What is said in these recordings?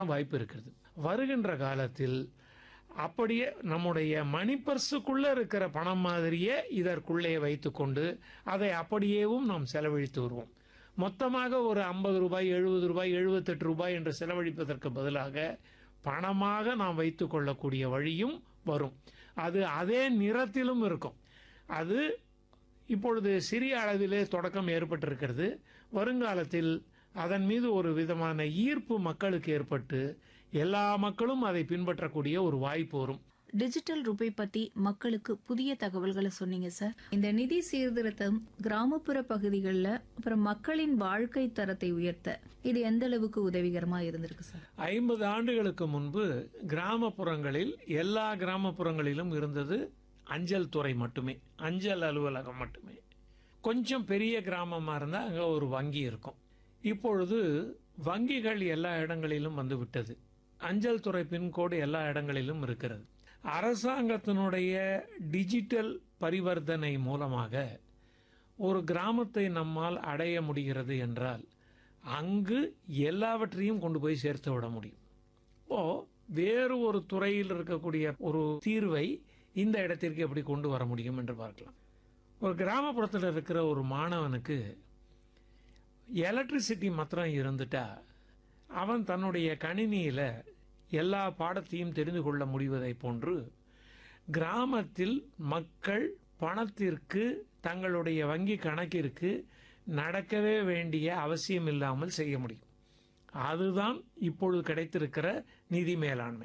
வாய்ப்பு இருக்கிறது வருகின்ற காலத்தில் அப்படியே நம்முடைய மணி பர்சுக்குள்ள இருக்கிற பணம் மாதிரியே இதற்குள்ளே வைத்துக்கொண்டு அதை அப்படியேவும் நாம் செலவழித்து வருவோம் மொத்தமாக ஒரு ஐம்பது ரூபாய் எழுபது ரூபாய் எழுபத்தெட்டு ரூபாய் என்று செலவழிப்பதற்கு பதிலாக பணமாக நாம் வைத்துக் கொள்ளக்கூடிய வழியும் வரும் அது அதே நிறத்திலும் இருக்கும் அது இப்பொழுது சிறிய அளவிலே தொடக்கம் ஏற்பட்டிருக்கிறது வருங்காலத்தில் அதன் மீது ஒரு விதமான ஈர்ப்பு மக்களுக்கு ஏற்பட்டு எல்லா மக்களும் அதை பின்பற்றக்கூடிய ஒரு வாய்ப்பு வரும் டிஜிட்டல் ரூபே பத்தி மக்களுக்கு புதிய தகவல்களை சொன்னீங்க சார் இந்த நிதி சீர்திருத்தம் கிராமப்புற பகுதிகளில் அப்புறம் மக்களின் வாழ்க்கை தரத்தை உயர்த்த இது எந்த அளவுக்கு உதவிகரமா இருந்திருக்கு சார் ஐம்பது ஆண்டுகளுக்கு முன்பு கிராமப்புறங்களில் எல்லா கிராமப்புறங்களிலும் இருந்தது அஞ்சல் துறை மட்டுமே அஞ்சல் அலுவலகம் மட்டுமே கொஞ்சம் பெரிய கிராமமா இருந்தால் அங்கே ஒரு வங்கி இருக்கும் இப்பொழுது வங்கிகள் எல்லா இடங்களிலும் வந்து விட்டது அஞ்சல் துறை பின்கோடு எல்லா இடங்களிலும் இருக்கிறது அரசாங்கத்தினுடைய டிஜிட்டல் பரிவர்த்தனை மூலமாக ஒரு கிராமத்தை நம்மால் அடைய முடிகிறது என்றால் அங்கு எல்லாவற்றையும் கொண்டு போய் சேர்த்து விட முடியும் ஓ வேறு ஒரு துறையில் இருக்கக்கூடிய ஒரு தீர்வை இந்த இடத்திற்கு எப்படி கொண்டு வர முடியும் என்று பார்க்கலாம் ஒரு கிராமப்புறத்தில் இருக்கிற ஒரு மாணவனுக்கு எலக்ட்ரிசிட்டி மாத்திரம் இருந்துட்டா அவன் தன்னுடைய கணினியில் எல்லா பாடத்தையும் தெரிந்து கொள்ள முடிவதை போன்று கிராமத்தில் மக்கள் பணத்திற்கு தங்களுடைய வங்கி கணக்கிற்கு நடக்கவே வேண்டிய அவசியம் இல்லாமல் செய்ய முடியும் அதுதான் இப்பொழுது கிடைத்திருக்கிற நிதி மேலாண்மை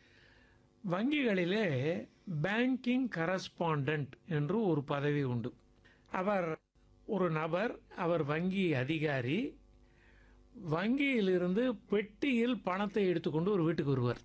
வங்கிகளிலே பேங்கிங் கரஸ்பாண்டன்ட் என்று ஒரு பதவி உண்டு அவர் ஒரு நபர் அவர் வங்கி அதிகாரி வங்கியிலிருந்து பெட்டியில் பணத்தை எடுத்துக்கொண்டு ஒரு வீட்டுக்கு வருவார்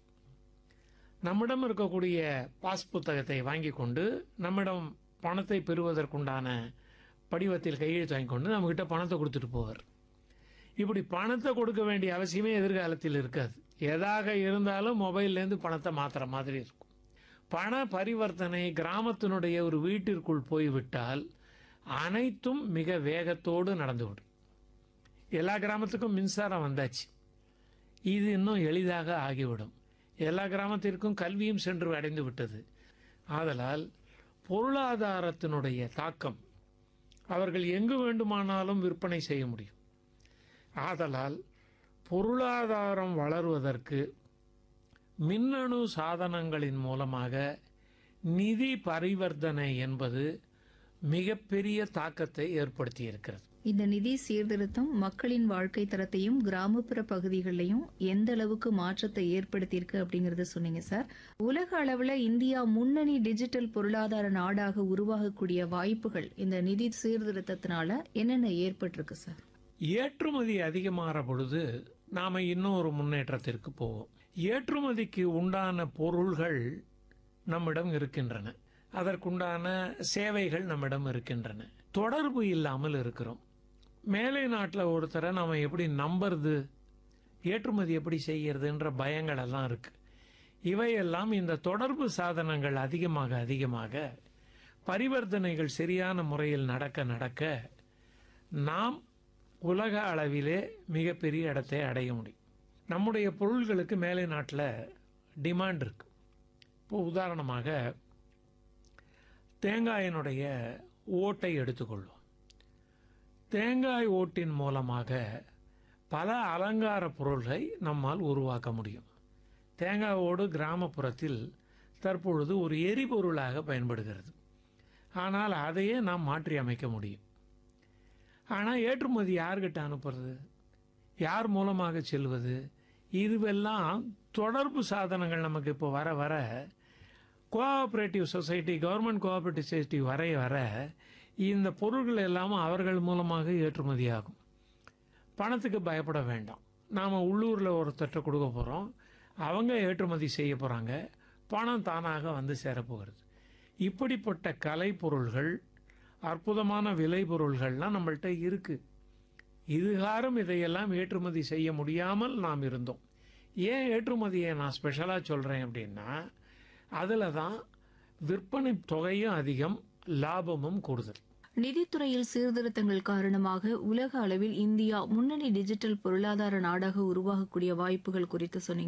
நம்மிடம் இருக்கக்கூடிய பாஸ் புத்தகத்தை வாங்கி கொண்டு நம்மிடம் பணத்தை பெறுவதற்குண்டான படிவத்தில் கையெழுத்து வாங்கி கொண்டு நம்மகிட்ட பணத்தை கொடுத்துட்டு போவார் இப்படி பணத்தை கொடுக்க வேண்டிய அவசியமே எதிர்காலத்தில் இருக்காது எதாக இருந்தாலும் மொபைல்லேருந்து பணத்தை மாத்துற மாதிரி இருக்கும் பண பரிவர்த்தனை கிராமத்தினுடைய ஒரு வீட்டிற்குள் போய்விட்டால் அனைத்தும் மிக வேகத்தோடு நடந்துவிடும் எல்லா கிராமத்துக்கும் மின்சாரம் வந்தாச்சு இது இன்னும் எளிதாக ஆகிவிடும் எல்லா கிராமத்திற்கும் கல்வியும் சென்று அடைந்து விட்டது ஆதலால் பொருளாதாரத்தினுடைய தாக்கம் அவர்கள் எங்கு வேண்டுமானாலும் விற்பனை செய்ய முடியும் ஆதலால் பொருளாதாரம் வளருவதற்கு மின்னணு சாதனங்களின் மூலமாக நிதி பரிவர்த்தனை என்பது மிகப்பெரிய தாக்கத்தை ஏற்படுத்தி இருக்கிறது இந்த நிதி சீர்திருத்தம் மக்களின் வாழ்க்கை தரத்தையும் கிராமப்புற பகுதிகளிலையும் எந்த அளவுக்கு மாற்றத்தை ஏற்படுத்தியிருக்கு அப்படிங்கறத சொன்னீங்க சார் உலக அளவுல இந்தியா முன்னணி டிஜிட்டல் பொருளாதார நாடாக உருவாகக்கூடிய வாய்ப்புகள் இந்த நிதி சீர்திருத்தத்தினால என்னென்ன ஏற்பட்டிருக்கு சார் ஏற்றுமதி அதிகமாகிற பொழுது நாம இன்னும் ஒரு முன்னேற்றத்திற்கு போவோம் ஏற்றுமதிக்கு உண்டான பொருள்கள் நம்மிடம் இருக்கின்றன அதற்குண்டான சேவைகள் நம்மிடம் இருக்கின்றன தொடர்பு இல்லாமல் இருக்கிறோம் மேலை நாட்டில் ஒருத்தரை நாம எப்படி நம்புறது ஏற்றுமதி எப்படி செய்யறதுன்ற பயங்கள் எல்லாம் இருக்கு இவையெல்லாம் இந்த தொடர்பு சாதனங்கள் அதிகமாக அதிகமாக பரிவர்த்தனைகள் சரியான முறையில் நடக்க நடக்க நாம் உலக அளவிலே மிகப்பெரிய இடத்தை அடைய முடியும் நம்முடைய பொருள்களுக்கு மேலை நாட்டில் டிமாண்ட் இருக்கு இப்போ உதாரணமாக தேங்காயினுடைய ஓட்டை எடுத்துக்கொள்வோம் தேங்காய் ஓட்டின் மூலமாக பல அலங்கார பொருள்களை நம்மால் உருவாக்க முடியும் தேங்காய் ஓடு கிராமப்புறத்தில் தற்பொழுது ஒரு எரிபொருளாக பயன்படுகிறது ஆனால் அதையே நாம் மாற்றி அமைக்க முடியும் ஆனால் ஏற்றுமதி யார்கிட்ட அனுப்புறது யார் மூலமாக செல்வது இதுவெல்லாம் தொடர்பு சாதனங்கள் நமக்கு இப்போ வர வர cooperative society government cooperative society வரைய வர இந்த பொருட்கள் எல்லாம் அவர்கள் மூலமாக ஏற்றுமதி ஆகும் பணத்துக்கு பயப்பட வேண்டாம் நாம் உள்ளூரில் ஒருத்தட்ட கொடுக்க போகிறோம் அவங்க ஏற்றுமதி செய்ய போகிறாங்க பணம் தானாக வந்து சேரப்போகிறது இப்படிப்பட்ட கலை பொருள்கள் அற்புதமான விலை பொருள்கள்லாம் நம்மள்ட்ட இருக்கு இதுகாரம் இதையெல்லாம் ஏற்றுமதி செய்ய முடியாமல் நாம் இருந்தோம் ஏன் ஏற்றுமதியை நான் ஸ்பெஷலாக சொல்கிறேன் அப்படின்னா அதில் தான் விற்பனை தொகையும் அதிகம் லாபமும் கூடுதல் நிதித்துறையில் சீர்திருத்தங்கள் காரணமாக உலக அளவில் இந்தியா முன்னணி டிஜிட்டல் பொருளாதார நாடாக உருவாகக்கூடிய வாய்ப்புகள் குறித்து சொன்னீங்க